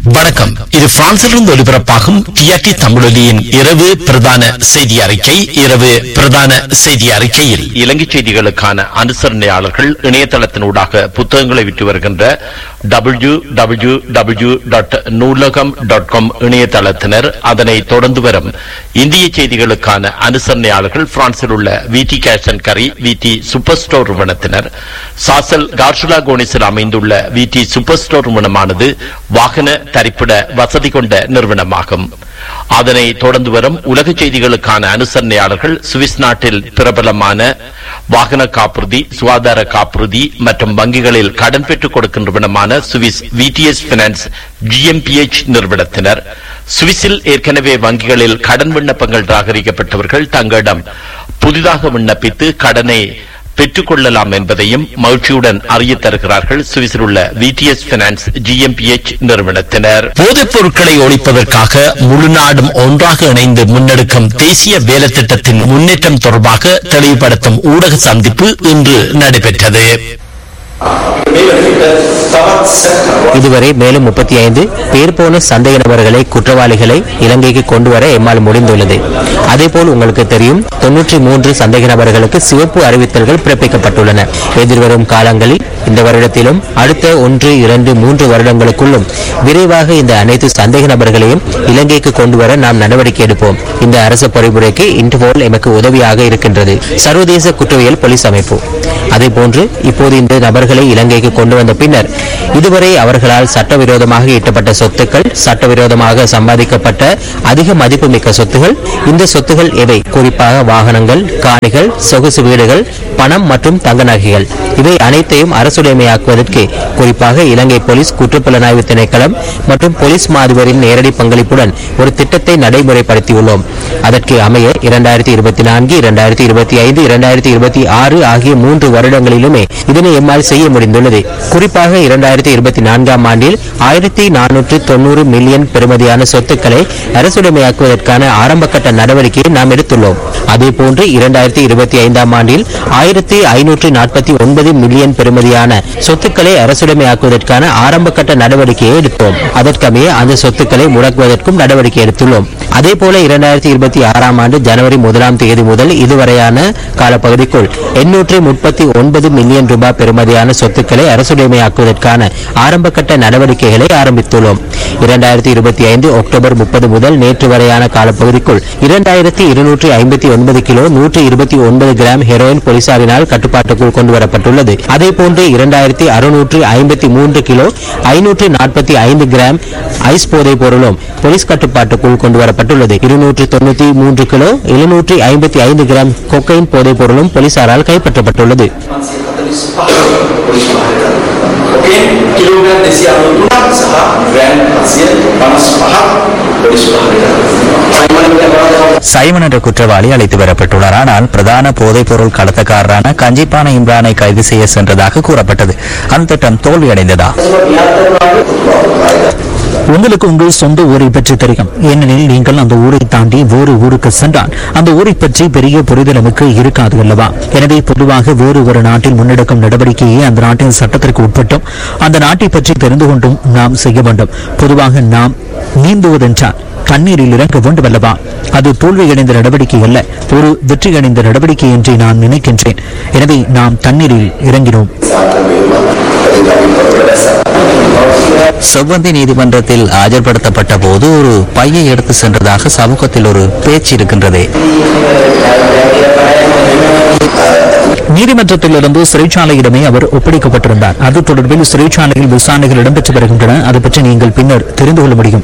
வணக்கம் இது பிரான்சிலிருந்து ஒலிபரப்பாகும் டிஆர்டி தமிழொலியின் இரவு பிரதான செய்தி அறிக்கை இரவு பிரதான செய்தி அறிக்கையில் இலங்கை செய்திகளுக்கான அனுசரணையாளர்கள் இணையதளத்தினூடாக புத்தகங்களை விற்று வருகின்ற W W W dot Noolaham dot com இணையதளத்தினர் அதனை தொடர்ந்து வரும் இந்திய செய்திகளுக்கான அனுசரணையாளர்கள் பிரான்சில் உள்ள விடி கேஷ் அண்ட் கரி விடி சூப்பர் ஸ்டோர் நிறுவனத்தினர் சாசல் கார்ஷுலா கோனிஸில் அமைந்துள்ள விடி சூப்பர் ஸ்டோர் நிறுவனமானது வாகன தரிப்பிட வசதி கொண்ட நிறுவனமாகும் அதனை தொடர்ந்து வரும் உலக செய்திகளுக்கான அனுசரணையாளர்கள் சுவிஸ் நாட்டில் பிரபலமான வாகன காப்புறுதி சுகாதார காப்புறுதி மற்றும் வங்கிகளில் கடன் பெற்றுக் கொடுக்கும் நிறுவனமான சுவிஸ் விடிஎஸ் பினான்ஸ் ஜிஎம்பிஎச் நிறுவனத்தினர் சுவிஸில் ஏற்கனவே வங்கிகளில் கடன் விண்ணப்பங்கள் நிராகரிக்கப்பட்டவர்கள் தங்களிடம் புதிதாக விண்ணப்பித்து கடனை பெற்றுக் கொள்ளலாம் என்பதையும் மகிழ்ச்சியுடன் அறியத் தருகிறார்கள் சுவிஸில் உள்ள விடிஎஸ் பினான்ஸ் ஜிஎம்பிஎச் நிறுவனத்தினர் போதைப் பொருட்களை ஒழிப்பதற்காக முழு நாடும் ஒன்றாக இணைந்து முன்னெடுக்கும் தேசிய வேலை திட்டத்தின் முன்னேற்றம் தொடர்பாக தெளிவுபடுத்தும் ஊடக சந்திப்பு இன்று நடைபெற்றது இதுவரை மேலும் முப்பத்தி ஐந்து பேர் போன சந்தேக நபர்களை குற்றவாளிகளை இலங்கைக்கு கொண்டு வர எம்மால் முடிந்துள்ளது அதேபோல் உங்களுக்கு தெரியும் தொன்னூற்றி மூன்று சந்தேக நபர்களுக்கு சிவப்பு அறிவித்தல்கள் பிறப்பிக்கப்பட்டுள்ளன எதிர்வரும் காலங்களில் இந்த வருடத்திலும் அடுத்த ஒன்று இரண்டு மூன்று வருடங்களுக்குள்ளும் விரைவாக இந்த அனைத்து சந்தேக நபர்களையும் இலங்கைக்கு கொண்டு வர நாம் நடவடிக்கை எடுப்போம் இந்த அரசு பொறிமுறைக்கு இன்டர்போல் எமக்கு உதவியாக இருக்கின்றது சர்வதேச குற்றவியல் போலீஸ் அமைப்பு அதேபோன்று இப்போது இந்த நபர்களை இலங்கைக்கு கொண்டு வந்த பின்னர் இதுவரை அவர்களால் சட்டவிரோதமாக ஈட்டப்பட்ட சொத்துக்கள் சட்டவிரோதமாக சம்பாதிக்கப்பட்ட அதிக மதிப்புமிக்க சொத்துகள் இந்த சொத்துகள் எவை குறிப்பாக வாகனங்கள் காணிகள் சொகுசு வீடுகள் பணம் மற்றும் தங்க நகைகள் இவை அனைத்தையும் அரசுடைமையாக்குவதற்கு குறிப்பாக இலங்கை போலீஸ் குற்றப்புலனாய்வு திணைக்களம் மற்றும் போலீஸ் மாதிபரின் நேரடி பங்களிப்புடன் ஒரு திட்டத்தை நடைமுறைப்படுத்தியுள்ளோம் அதற்கு அமைய இரண்டாயிரத்தி இருபத்தி நான்கு இரண்டாயிரத்தி இருபத்தி ஐந்து இரண்டாயிரத்தி இருபத்தி ஆறு ஆகிய மூன்று வருடங்களிலுமே இதனை எம்மால் செய்ய முடிந்துள்ளது குறிப்பாக இரண்டாயிரத்தி இருபத்தி நான்காம் ஆண்டில் ஆயிரத்தி நானூற்று தொண்ணூறு மில்லியன் பெறுமதியான சொத்துக்களை அரசுடைமையாக்குவதற்கான ஆரம்பகட்ட நடவடிக்கையை நாம் எடுத்துள்ளோம் அதேபோன்று இரண்டாயிரத்தி இருபத்தி ஐந்தாம் ஆண்டில் ஆயிரத்தி ஐநூற்று நாற்பத்தி ஒன்பது மில்லியன் பெறுமதியான சொத்துக்களை அரசுடைமையாக்குவதற்கான ஆரம்பகட்ட நடவடிக்கையை எடுத்தோம் அதற்கமைய அந்த சொத்துக்களை முடக்குவதற்கும் நடவடிக்கை எடுத்துள்ளோம் அதேபோல இரண்டாயிரத்தி இருபத்தி ஆறாம் ஆண்டு ஜனவரி முதலாம் தேதி முதல் இதுவரையான காலப்பகுதிக்குள் எண்ணூற்று முப்பத்தி ஒன்பது மில்லியன் ரூபாய் பெறுமதியான சொத்துக்களை அரசுடைமையாக்குவதற்கான ஆரம்பகட்ட நடவடிக்கைகளை ஆரம்பித்துள்ளோம் இரண்டாயிரத்தி இருபத்தி ஐந்து அக்டோபர் முப்பது முதல் நேற்று வரையான காலப்பகுதிக்குள் இரண்டாயிரத்தி இருநூற்றி ஐம்பத்தி ஒன்பது கிலோ நூற்றி இருபத்தி ஒன்பது கிராம் ஹெரோயின் போலீசாரினால் கட்டுப்பாட்டுக்குள் கொண்டு வரப்பட்டுள்ளது அதேபோன்று இரண்டாயிரத்தி அறுநூற்று ஐம்பத்தி மூன்று கிலோ ஐநூற்று நாற்பத்தி ஐந்து கிராம் ஐஸ் போதைப் பொருளும் போலீஸ் கட்டுப்பாட்டுக்குள் கொண்டு வரப்பட்டுள்ளது இருநூற்று தொண்ணூத்தி மூன்று கிலோ எழுநூற்றி ஐம்பத்தி ஐந்து கிராம் கொக்கைன் போதைப் பொருளும் போலீசாரால் கைப்பற்றப்பட்டுள்ளது Okey, kilogram desi alutulah sah gram hasil panas pahat polis bahaya. Saya mana Simon என்ற குற்றவாளி அழைத்து வரப்பட்டுள்ளார் ஆனால் பிரதான போதைப் பொருள் கடத்தக்காரரான கஞ்சிப்பான இம்ரானை கைது செய்ய சென்றதாக கூறப்பட்டது அந்த திட்டம் தோல்வியடைந்ததா உங்களுக்கு உங்கள் சொந்த ஊரை பற்றி தெரியும் ஏனெனில் நீங்கள் அந்த ஊரை தாண்டி வேறு ஊருக்கு சென்றால் அந்த ஊரை பற்றி பெரிய புரிதல் நமக்கு இருக்காது அல்லவா எனவே பொதுவாக வேறு ஒரு நாட்டில் முன்னெடுக்கும் நடவடிக்கையை அந்த நாட்டின் சட்டத்திற்கு உட்பட்டும் அந்த நாட்டை பற்றி தெரிந்து கொண்டும் நாம் செய்ய வேண்டும் பொதுவாக நாம் நீந்துவதென்றால் தண்ணீரில் இறங்க வேண்டும் அல்லவா அது தோல்வியடைந்த நடவடிக்கை அல்ல ஒரு வெற்றியடைந்த நடவடிக்கை என்று நான் நினைக்கின்றேன் எனவே நாம் தண்ணீரில் இறங்கினோம் செவ்வந்தி நீதிமன்றத்தில் ஆஜர்படுத்தப்பட்ட போது ஒரு பையை எடுத்து சென்றதாக சமூகத்தில் ஒரு பேச்சு இருக்கின்றதே நீதிமன்றத்திலிருந்து சிறைச்சாலையிடமே அவர் ஒப்படைக்கப்பட்டிருந்தார் அது தொடர்பில் சிறைச்சாலையில் விசாரணைகள் இடம்பெற்று வருகின்றன அது பற்றி நீங்கள் பின்னர் தெரிந்து கொள்ள முடியும்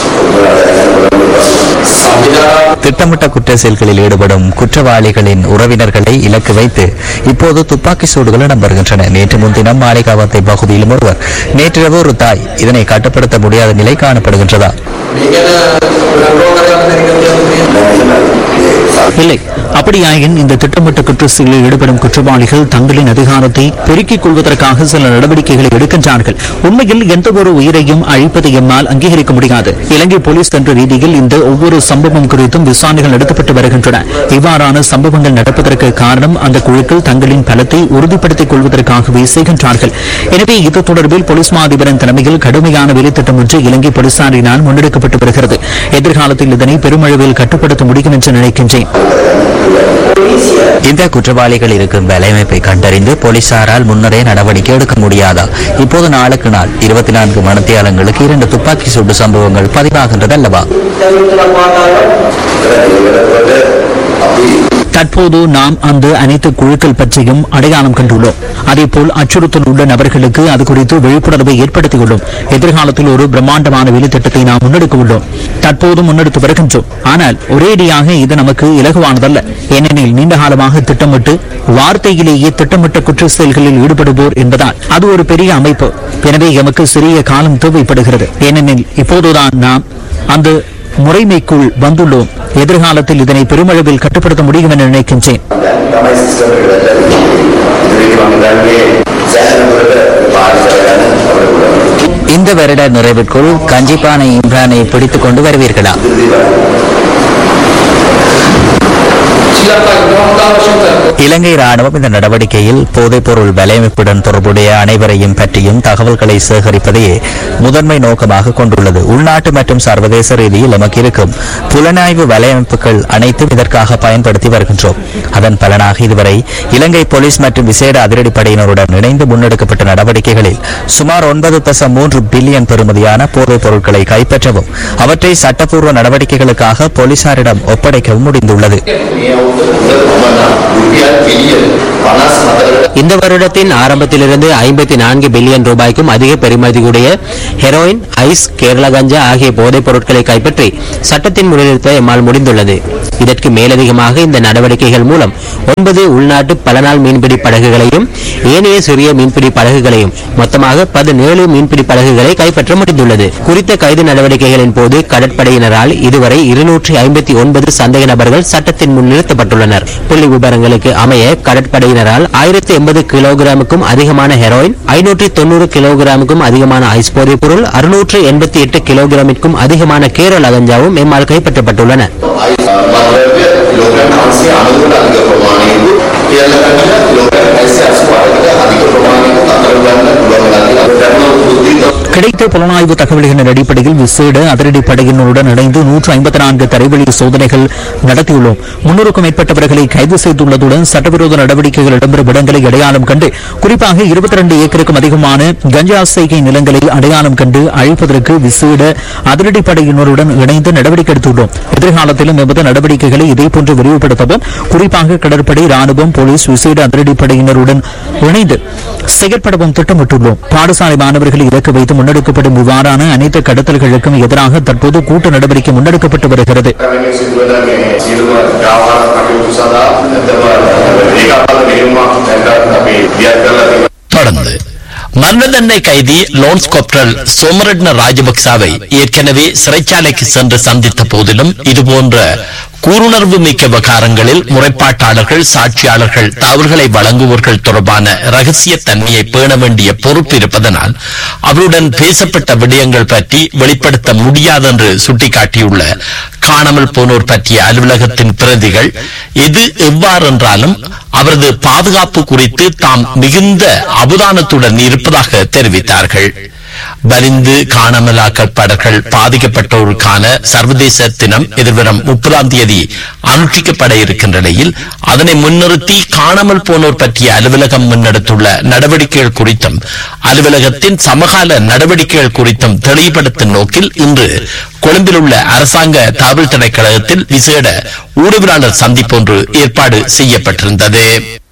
திட்டமிட்ட குற்ற செயல்களில் ஈடுபடும் குற்றவாளிகளின் உறவினர்களை இலக்கு வைத்து இப்போது துப்பாக்கி சூடுகள் இடம்பெறுகின்றன நேற்று முன்தினம் மாளிகாவத்தை பகுதியிலும் ஒருவர் நேற்றிரவு ஒரு தாய் இதனை கட்டுப்படுத்த முடியாத நிலை காணப்படுகின்றதா Ini kan berapa kali kita இல்லை அப்படியாயின் இந்த திட்டமிட்ட குற்ற செயலில் ஈடுபடும் குற்றவாளிகள் தங்களின் அதிகாரத்தை பெருக்கிக் கொள்வதற்காக சில நடவடிக்கைகளை எடுக்கின்றார்கள் உண்மையில் எந்த ஒரு உயிரையும் அழிப்பதை எம்மால் அங்கீகரிக்க முடியாது இலங்கை போலீஸ் என்ற ரீதியில் இந்த ஒவ்வொரு சம்பவம் குறித்தும் விசாரணைகள் நடத்தப்பட்டு வருகின்றன இவ்வாறான சம்பவங்கள் நடப்பதற்கு காரணம் அந்த குழுக்கள் தங்களின் பலத்தை உறுதிப்படுத்திக் கொள்வதற்காகவே செய்கின்றார்கள் எனவே இது தொடர்பில் போலீஸ் மா அதிபரின் தலைமையில் கடுமையான வேலைத்திட்டம் ஒன்று இலங்கை போலீசாரினால் முன்னெடுக்கப்பட்டு வருகிறது எதிர்காலத்தில் இதனை பெருமளவில் கட்டுப்படுத்த முடியும் என்று நினைக்கின்றேன் இந்த குற்றவாளிகள் இருக்கும் வேலையமைப்பை கண்டறிந்து போலீசாரால் முன்னரே நடவடிக்கை எடுக்க முடியாதா இப்போது நாளுக்கு நாள் இருபத்தி நான்கு மணத்தியாலங்களுக்கு இரண்டு துப்பாக்கி சூடு சம்பவங்கள் பதிவாகின்றது அல்லவா தற்போது நாம் அந்த அனைத்து குழுக்கள் பற்றியும் அடையாளம் கண்டுள்ளோம் அதேபோல் அச்சுறுத்தல் உள்ள நபர்களுக்கு அது குறித்து விழிப்புணர்வை ஏற்படுத்தியுள்ளோம் எதிர்காலத்தில் ஒரு பிரம்மாண்டமான வேலை திட்டத்தை நாம் முன்னெடுக்க உள்ளோம் தற்போது முன்னெடுத்து வருகின்றோம் ஆனால் ஒரேடியாக இது நமக்கு இலகுவானதல்ல ஏனெனில் நீண்ட காலமாக திட்டமிட்டு வார்த்தையிலேயே திட்டமிட்ட குற்ற செயல்களில் ஈடுபடுவோர் என்பதால் அது ஒரு பெரிய அமைப்பு எனவே எமக்கு சிறிய காலம் தேவைப்படுகிறது ஏனெனில் இப்போதுதான் நாம் அந்த முறைமைக்குள் வந்துள்ளோம் எதிர்காலத்தில் இதனை பெருமளவில் கட்டுப்படுத்த முடியும் என நினைக்கின்றேன் තමයි සිස්ටම් එකට වැටෙන්නේ. ඉතින් මම හිතන්නේ සෑහෙන දුරට පාලනය කරගන්න අපිට පුළුවන්. இந்த வருட நிறைவிற்குள் கஞ்சிப்பானை இம்ரானை பிடித்துக் கொண்டு வருவீர்களா இலங்கை ராணுவம் இந்த நடவடிக்கையில் போதைப்பொருள் வலையமைப்புடன் தொடர்புடைய அனைவரையும் பற்றியும் தகவல்களை சேகரிப்பதையே முதன்மை நோக்கமாக கொண்டுள்ளது உள்நாட்டு மற்றும் சர்வதேச ரீதியில் நமக்கு இருக்கும் புலனாய்வு வலையமைப்புகள் அனைத்தும் இதற்காக பயன்படுத்தி வருகின்றோம் அதன் பலனாக இதுவரை இலங்கை போலீஸ் மற்றும் விசேட அதிரடிப்படையினருடன் இணைந்து முன்னெடுக்கப்பட்ட நடவடிக்கைகளில் சுமார் ஒன்பது தசம் மூன்று பில்லியன் பெறுமதியான போதைப் பொருட்களை கைப்பற்றவும் அவற்றை சட்டப்பூர்வ நடவடிக்கைகளுக்காக போலீசாரிடம் ஒப்படைக்கவும் முடிந்துள்ளது මේ අවුරුද්ද කොමන රුපියල් බිලියන 54කට இந்த வருடத்தின் ஆரம்பத்திலிருந்து ஐம்பத்தி நான்கு பில்லியன் ரூபாய்க்கும் அதிக பெறுமதியுடைய ஹெரோயின் ஐஸ் கேரள கஞ்சா ஆகிய போதைப் பொருட்களை கைப்பற்றி சட்டத்தின் முன்னிறுத்த எம்மால் முடிந்துள்ளது இதற்கு மேலதிகமாக இந்த நடவடிக்கைகள் மூலம் ஒன்பது உள்நாட்டு பலநாள் மீன்பிடி படகுகளையும் ஏனைய சிறிய மீன்பிடி படகுகளையும் மொத்தமாக பதினேழு மீன்பிடி படகுகளை கைப்பற்ற முடிந்துள்ளது குறித்த கைது நடவடிக்கைகளின் போது கடற்படையினரால் இதுவரை இருநூற்றி ஐம்பத்தி ஒன்பது சந்தேக நபர்கள் சட்டத்தின் முன் நிறுத்தப்பட்டுள்ளனர் புள்ளி விவரங்களுக்கு அமைய கடற்படையினரால் ஆயிரத்தி எண்பது கிலோகிராமுக்கும் அதிகமான ஹெரோயின் ஐநூற்றி தொண்ணூறு கிலோகிராமுக்கும் அதிகமான ஐஸ் போதைப் பொருள் அறுநூற்று எண்பத்தி எட்டு கிலோகிராமிற்கும் அதிகமான கேரள கஞ்சாவும் எம்மால் கைப்பற்றப்பட்டுள்ளன මද්‍රව්‍ය කිලෝග්‍රෑම් 990කට අධික ප්‍රමාණයකුත් කියලා ගන්න කිලෝග්‍රෑම් 688කට අධික ප්‍රමාණයකුත් අතර ගන්න පුළුවන් වෙලා තියෙනවා. බුද්ධිත கிடைத்த புலனாய்வு தகவல்களின் அடிப்படையில் விசேட அதிரடி படையினருடன் இணைந்து நூற்று ஐம்பத்தி நான்கு தரைவழி சோதனைகள் நடத்தியுள்ளோம் முன்னூறுக்கும் மேற்பட்டவர்களை கைது செய்துள்ளதுடன் சட்டவிரோத நடவடிக்கைகள் இடம்பெறும் இடங்களை அடையாளம் கண்டு குறிப்பாக இருபத்தி ரெண்டு ஏக்கருக்கும் அதிகமான கஞ்சா செய்கை நிலங்களை அடையாளம் கண்டு அழிப்பதற்கு விசேட அதிரடி படையினருடன் இணைந்து நடவடிக்கை எடுத்துள்ளோம் எதிர்காலத்திலும் எமது நடவடிக்கைகளை இதேபோன்று விரிவுபடுத்தவும் குறிப்பாக கடற்படை ராணுவம் போலீஸ் விசேட அதிரடி படையினருடன் இணைந்து செயற்படவும் திட்டமிட்டுள்ளோம் பாடசாலை மாணவர்களை இலக்கு வைத்து முன்னெடுக்கப்படும் இவ்வாறான அனைத்து கடத்தல்களுக்கும் எதிராக தற்போது கூட்டு நடவடிக்கை முன்னெடுக்கப்பட்டு வருகிறது කමින් සිදුවන මේ සියලුම ග්‍රාහක කටයුතු සඳහා නැත්නම් ඒකාපාල මෙහෙයුමක් දැන් අපි දියත් කරලා තියෙනවා. தொடர்ந்து மரணதண்டனை கைதி லோன்ஸ் கொப்ரல் சோமரட்ன ராஜபக்சாவை ஏற்கனவே சிறைச்சாலைக்கு சென்று சந்தித்த போதிலும் இதுபோன்ற கூருணர்வு மிக்க விவகாரங்களில் முறைப்பாட்டாளர்கள் சாட்சியாளர்கள் தவறுகளை வழங்குவோர்கள் தொடர்பான ரகசிய தன்மையை பேண வேண்டிய பொறுப்பு இருப்பதனால் அவருடன் பேசப்பட்ட விடயங்கள் பற்றி வெளிப்படுத்த முடியாதென்று சுட்டிக்காட்டியுள்ள காணாமல் போனோர் பற்றிய அலுவலகத்தின் பிரதிகள் எது எவ்வாறென்றாலும் அவரது பாதுகாப்பு குறித்து தாம் மிகுந்த அவதானத்துடன் இருப்பதாக தெரிவித்தார்கள் வலிந்து காணாமலாக்கப்படர்கள் பாதிக்கப்பட்டோருக்கான சர்வதேச தினம் எதிர்வரும் முப்பதாம் தேதி அனுஷ்டிக்கப்பட இருக்கின்ற நிலையில் அதனை முன்னிறுத்தி காணாமல் போனோர் பற்றிய அலுவலகம் முன்னெடுத்துள்ள நடவடிக்கைகள் குறித்தும் அலுவலகத்தின் சமகால நடவடிக்கைகள் குறித்தும் தெளிவுபடுத்தும் நோக்கில் இன்று கொழும்பில் உள்ள அரசாங்க தகவல் திணைக்களத்தில் விசேட ஊடகவியலாளர் சந்திப்பொன்று ஏற்பாடு செய்யப்பட்டிருந்தது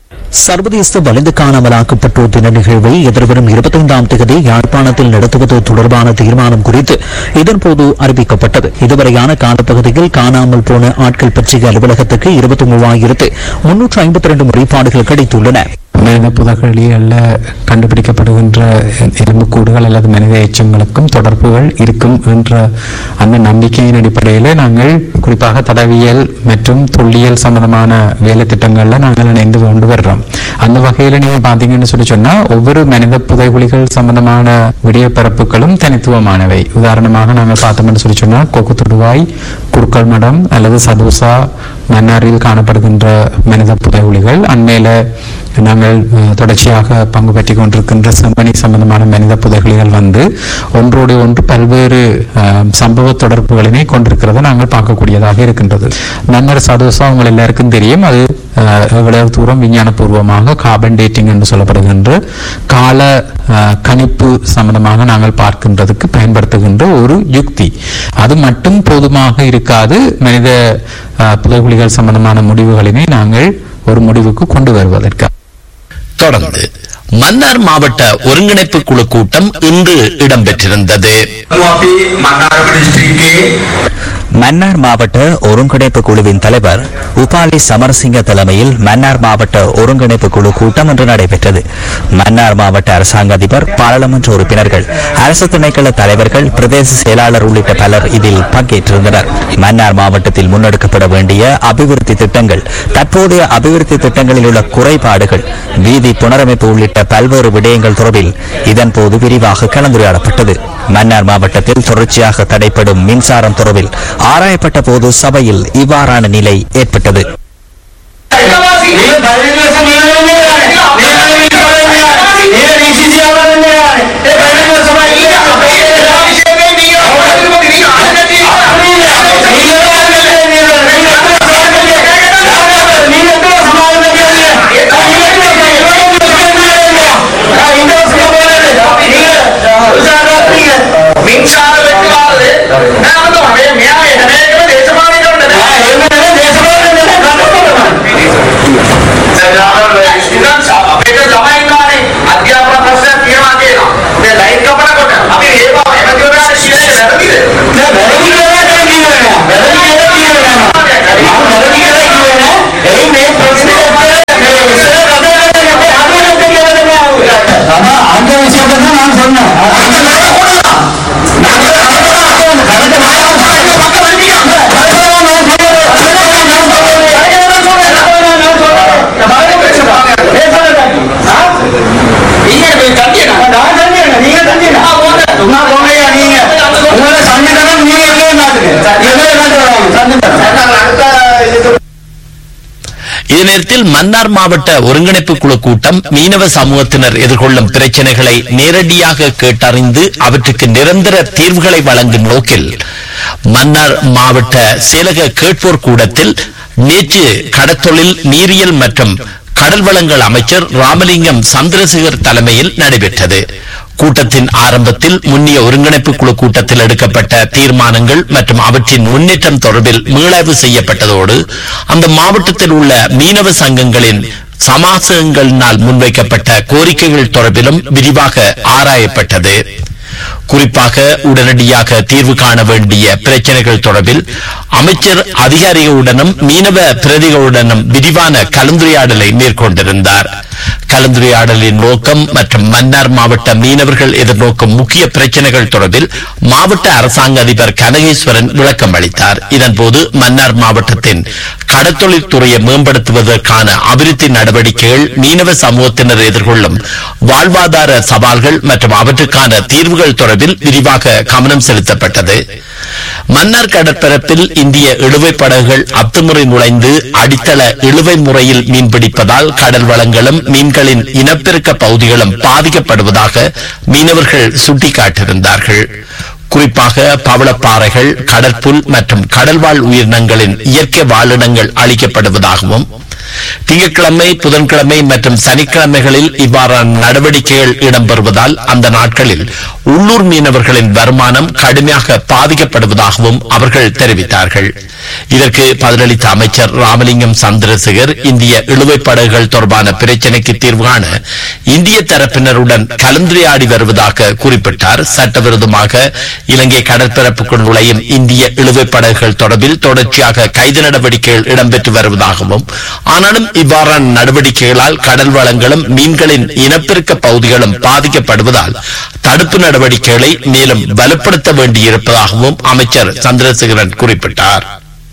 சர்வதேச வலிந்து காணாமலாக்கப்பட்டோர் தின நிகழ்வை எதிர்வரும் இருபத்தைந்தாம் தேதி யாழ்ப்பாணத்தில் நடத்துவது தொடர்பான தீர்மானம் குறித்து இதன்போது அறிவிக்கப்பட்டது இதுவரையான காலப்பகுதியில் காணாமல் போன ஆட்கள் பற்றிய அலுவலகத்துக்கு இருபத்தி மூவாயிரத்து முன்னூற்று ஐம்பத்தி ரெண்டு முறைப்பாடுகள் கிடைத்துள்ளன மனித புதகளில் கண்டுபிடிக்கப்படுகின்ற எலும்புக்கூடுகள் அல்லது மனித எச்சங்களுக்கும் தொடர்புகள் இருக்கும் என்ற அந்த நம்பிக்கையின் அடிப்படையில் நாங்கள் குறிப்பாக தடவியல் மற்றும் தொல்லியல் சம்பந்தமான வேலை திட்டங்களில் நாங்கள் இணைந்து கொண்டு வர்றோம் அந்த வகையில் நீங்கள் பார்த்தீங்கன்னு சொல்லி சொன்னால் ஒவ்வொரு மனித புதைகுழிகள் சம்பந்தமான விடியப்பரப்புகளும் தனித்துவமானவை உதாரணமாக நாங்கள் பார்த்தோம்னு சொல்லி சொன்னால் கொக்கு தொடுவாய் குறுக்கல் மடம் அல்லது சதூசா மன்னாரில் காணப்படுகின்ற மனித புதைகுழிகள் அண்மையில நாங்கள் அஹ், தொடர்ச்சியாக பங்கு பெற்றுக் கொண்டிருக்கின்ற செம்மணி சம்பந்தமான மனித புதைகுழிகள் வந்து ஒன்றோடு ஒன்று பல்வேறு அஹ், சம்பவ தொடர்புகளினை கொண்டிருக்கிறதை நாங்கள் பார்க்கக்கூடியதாக இருக்கின்றது மன்னர் சதோசா உங்கள் எல்லாருக்கும் தெரியும் அது அஹ், எவ்வளவு தூரம் விஞ்ஞானபூர்வமாக கார்பன் டேட்டிங் என்று சொல்லப்படுகின்ற கால அஹ், கணிப்பு சம்பந்தமாக நாங்கள் பார்க்கின்றதுக்கு பயன்படுத்துகின்ற ஒரு யுக்தி அது மட்டும் போதுமாக இருக்காது மனித அஹ், புதைகுழிகள் சம்பந்தமான முடிவுகளினை நாங்கள் ஒரு முடிவுக்கு கொண்டு வருவதற்கு தொடர்ந்து மன்னார் மாவட்ட ஒருங்கிணைப்பு குழு கூட்டம் இன்று இடம்பெற்றிருந்தது අපි මන්නාරම දිස්ත්‍රික්කයේ மன்னார் மாவட்ட ஒருங்கிணைப்பு குழுவின் தலைவர் உபாலி சமரசிங்க தலைமையில் மன்னார் மாவட்ட ஒருங்கிணைப்பு குழு கூட்டம் இன்று நடைபெற்றது மன்னார் மாவட்ட அரசாங்க அதிபர் பாராளுமன்ற உறுப்பினர்கள் அரசு திணைக்கள தலைவர்கள் பிரதேச செயலாளர் உள்ளிட்ட பலர் இதில் பங்கேற்றிருந்தனர் மன்னார் மாவட்டத்தில் முன்னெடுக்கப்பட வேண்டிய அபிவிருத்தி திட்டங்கள் தற்போதைய அபிவிருத்தி திட்டங்களில் உள்ள குறைபாடுகள் வீதி புனரமைப்பு உள்ளிட்ட பல்வேறு விடயங்கள் தொடர்பில் இதன்போது விரிவாக கலந்துரையாடப்பட்டது மன்னார் மாவட்டத்தில் தொடர்ச்சியாக தடைப்படும் மின்சாரம் தொடர்பில் ஆராயப்பட்ட போது சபையில் இவ்வாறான நிலை ஏற்பட்டது மின்சார வெட்டுவாரு நான் வந்து மேலே மேலே தேசமானிகள் අපිට ළමයි ඉන්නවානේ අධ්‍යාපන ප්‍රශ්නයක් තියෙනවා කියනවා. මේ ලයිට් කපනකොට අපි ඒ බව එමෙතුරාට කියන්නේ වැරදිද? නෑ වැරදි කියලා කියන්නේ නෑ. වැරදි කියලා කියන්නේ නෑ. මම වැරදි කියලා කියන්නේ නෑ. ඒ මේ ප්‍රශ්නේ මේ විශ්ව කතාවේ අපේ අනුරට කියලා නෑ. අமா அந்த விஷயத்தை தான் நான் சொன்னேன். அந்த நான் போடலாம். நான் கரெக்ட் நான் பக்கம் வந்தீங்க. இதே நேரத்தில் மன்னார் மாவட்ட ஒருங்கிணைப்பு குழு கூட்டம் மீனவ சமூகத்தினர் எதிர்கொள்ளும் பிரச்சனைகளை நேரடியாக கேட்டறிந்து அவற்றுக்கு நிரந்தர தீர்வுகளை வழங்கும் நோக்கில் மன்னார் மாவட்ட செயலக கேட்போர் கூடத்தில் நேற்று கடத்தொழில் நீரியல் மற்றும் கடல் வளங்கள் அமைச்சர் ராமலிங்கம் சந்திரசேகர் தலைமையில் நடைபெற்றது கூட்டத்தின் ஆரம்பத்தில் முன்னிய ஒருங்கிணைப்பு குழு கூட்டத்தில் எடுக்கப்பட்ட தீர்மானங்கள் மற்றும் அவற்றின் முன்னேற்றம் தொடர்பில் மீளாய்வு செய்யப்பட்டதோடு அந்த மாவட்டத்தில் உள்ள மீனவ சங்கங்களின் சமாசங்களினால் முன்வைக்கப்பட்ட கோரிக்கைகள் தொடர்பிலும் விரிவாக ஆராயப்பட்டது குறிப்பாக உடனடியாக தீர்வு காண வேண்டிய பிரச்சனைகள் தொடர்பில் அமைச்சர் அதிகாரிகளுடனும் மீனவ பிரதிகளுடனும் விரிவான கலந்துரையாடலை மேற்கொண்டிருந்தார் கலந்துரையாடலின் நோக்கம் மற்றும் மன்னார் மாவட்ட மீனவர்கள் எதிர்நோக்கும் முக்கிய பிரச்சனைகள் தொடர்பில் மாவட்ட அரசாங்க அதிபர் கனகேஸ்வரன் விளக்கம் அளித்தார் இதன்போது மன்னார் மாவட்டத்தின் கடத்தொழில் துறையை மேம்படுத்துவதற்கான அபிவிருத்தி நடவடிக்கைகள் மீனவ சமூகத்தினர் எதிர்கொள்ளும் வாழ்வாதார சவால்கள் மற்றும் அவற்றுக்கான தீர்வுகள் தொடர்பில் விரிவாக கவனம் செலுத்தப்பட்டது மன்னார் கடற்பரப்பில் இந்திய இழுவை படகுகள் அத்துமுறை நுழைந்து அடித்தள இழுவை முறையில் மீன்பிடிப்பதால் கடல் வளங்களும் மீன்களின் இனப்பெருக்க பகுதிகளும் பாதிக்கப்படுவதாக மீனவர்கள் சுட்டிக்காட்டியிருந்தார்கள் குறிப்பாக பவளப்பாறைகள் கடற்புல் மற்றும் கடல்வாழ் உயிரினங்களின் இயற்கை வாழிடங்கள் அளிக்கப்படுவதாகவும் திங்கட்கிழமை புதன்கிழமை மற்றும் சனிக்கிழமைகளில் இவ்வாறான நடவடிக்கைகள் இடம்பெறுவதால் அந்த நாட்களில் உள்ளூர் மீனவர்களின் வருமானம் கடுமையாக பாதிக்கப்படுவதாகவும் அவர்கள் தெரிவித்தார்கள் இதற்கு பதிலளித்த அமைச்சர் ராமலிங்கம் சந்திரசேகர் இந்திய இழுவைப் படகுகள் தொடர்பான பிரச்சினைக்கு தீர்வு காண இந்திய தரப்பினருடன் கலந்துரையாடி வருவதாக குறிப்பிட்டார் சட்டவிரோதமாக இலங்கை கடற்பரப்புக்குள் நுழையும் இந்திய இழுவைப் படகுகள் தொடர்பில் தொடர்ச்சியாக கைது நடவடிக்கைகள் இடம்பெற்று வருவதாகவும் ஆனாலும் இவ்வாறான நடவடிக்கைகளால் கடல் வளங்களும் மீன்களின் இனப்பெருக்க பகுதிகளும் பாதிக்கப்படுவதால் தடுப்பு நடவடிக்கைகளை மேலும் பலப்படுத்த வேண்டியிருப்பதாகவும் அமைச்சர் சந்திரசேகரன் குறிப்பிட்டார்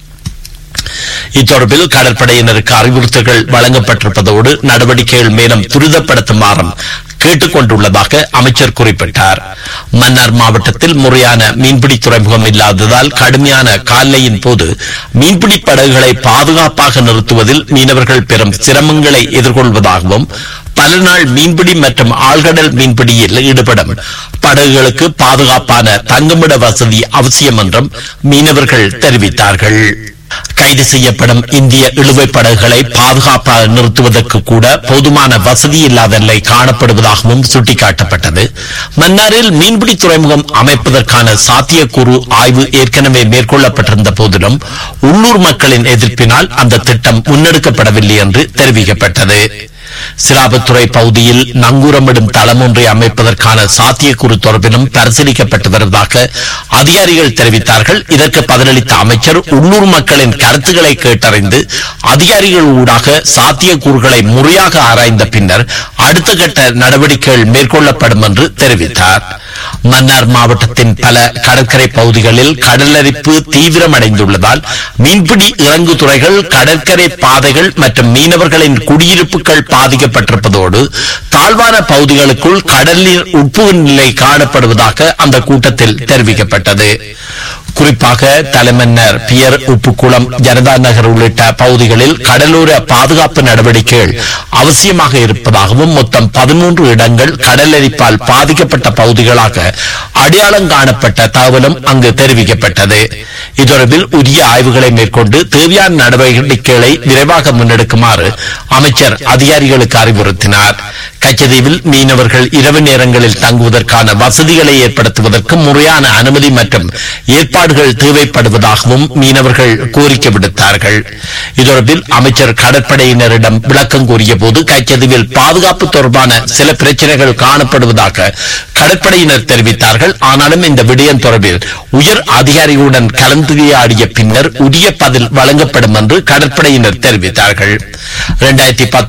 இத்தொடர்பில் கடற்படையினருக்கு அறிவுறுத்தல்கள் வழங்கப்பட்டிருப்பதோடு நடவடிக்கைகள் மேலும் துரிதப்படுத்துமாறும் கேட்டுக் கொண்டுள்ளதாக அமைச்சர் குறிப்பிட்டார் மன்னார் மாவட்டத்தில் முறையான மீன்பிடி துறைமுகம் இல்லாததால் கடுமையான காலையின் போது மீன்பிடி படகுகளை பாதுகாப்பாக நிறுத்துவதில் மீனவர்கள் பெரும் சிரமங்களை எதிர்கொள்வதாகவும் பல நாள் மீன்பிடி மற்றும் ஆழ்கடல் மீன்பிடியில் ஈடுபடும் படகுகளுக்கு பாதுகாப்பான தங்குமிட வசதி அவசியம் என்றும் மீனவர்கள் தெரிவித்தார்கள் கைது செய்யப்படும் இந்திய இழுவைப் படகுகளை பாதுகாப்பாக நிறுத்துவதற்கு கூட போதுமான வசதி இல்லாத நிலை காணப்படுவதாகவும் சுட்டிக்காட்டப்பட்டது மன்னாரில் மீன்பிடி துறைமுகம் அமைப்பதற்கான சாத்தியக்கூறு ஆய்வு ஏற்கனவே மேற்கொள்ளப்பட்டிருந்த போதிலும் உள்ளூர் மக்களின் எதிர்ப்பினால் அந்த திட்டம் முன்னெடுக்கப்படவில்லை என்று தெரிவிக்கப்பட்டது சிலாபத்துறை பகுதியில் நங்கூரமிடும் தளம் ஒன்றை அமைப்பதற்கான சாத்தியக்கூறு தொடர்பிலும் பரிசீலிக்கப்பட்டு வருவதாக அதிகாரிகள் தெரிவித்தார்கள் இதற்கு பதிலளித்த அமைச்சர் உள்ளூர் மக்களின் கருத்துக்களை கேட்டறிந்து அதிகாரிகள் ஊடாக சாத்தியக்கூறுகளை முறையாக ஆராய்ந்த பின்னர் அடுத்த கட்ட நடவடிக்கைகள் மேற்கொள்ளப்படும் என்று தெரிவித்தார் மன்னார் மாவட்டத்தின் பல கடற்கரை பகுதிகளில் கடலரிப்பு தீவிரமடைந்துள்ளதால் மீன்பிடி இறங்கு துறைகள் கடற்கரை பாதைகள் மற்றும் மீனவர்களின் குடியிருப்புகள் பாதிக்கப்பட்டிருப்பதோடு தாழ்வான பகுதிகளுக்குள் கடல் நீர் உட்புகு நிலை காணப்படுவதாக அந்த கூட்டத்தில் தெரிவிக்கப்பட்டது குறிப்பாக தலைமன்னர் பியர் உப்புக்குளம் ஜனதா நகர் உள்ளிட்ட பகுதிகளில் கடலோர பாதுகாப்பு நடவடிக்கைகள் அவசியமாக இருப்பதாகவும் மொத்தம் பதிமூன்று இடங்கள் கடலரிப்பால் பாதிக்கப்பட்ட பகுதிகளாக அடையாளம் காணப்பட்ட தகவலும் அங்கு தெரிவிக்கப்பட்டது இதொடர்பில் உரிய ஆய்வுகளை மேற்கொண்டு தேவையான நடவடிக்கைகளை விரைவாக முன்னெடுக்குமாறு அமைச்சர் அதிகாரிகளுக்கு அறிவுறுத்தினார் கச்சதீவில் மீனவர்கள் இரவு நேரங்களில் தங்குவதற்கான வசதிகளை ஏற்படுத்துவதற்கு முறையான அனுமதி மற்றும் ஏற்பாடுகள் தேவைப்படுவதாகவும் மீனவர்கள் கோரிக்கை விடுத்தார்கள் இதொடர்பில் அமைச்சர் கடற்படையினரிடம் விளக்கம் கூறிய போது கச்சதீவில் பாதுகாப்பு தொடர்பான சில பிரச்சனைகள் காணப்படுவதாக கடற்படையினர் தெரிவித்தார்கள் ஆனாலும் இந்த விடயம் தொடர்பில் உயர் அதிகாரிகளுடன் கலந்துரையாடிய பின்னர் உரிய பதில் வழங்கப்படும் என்று கடற்படையினர் தெரிவித்தார்கள் இரண்டாயிரத்தி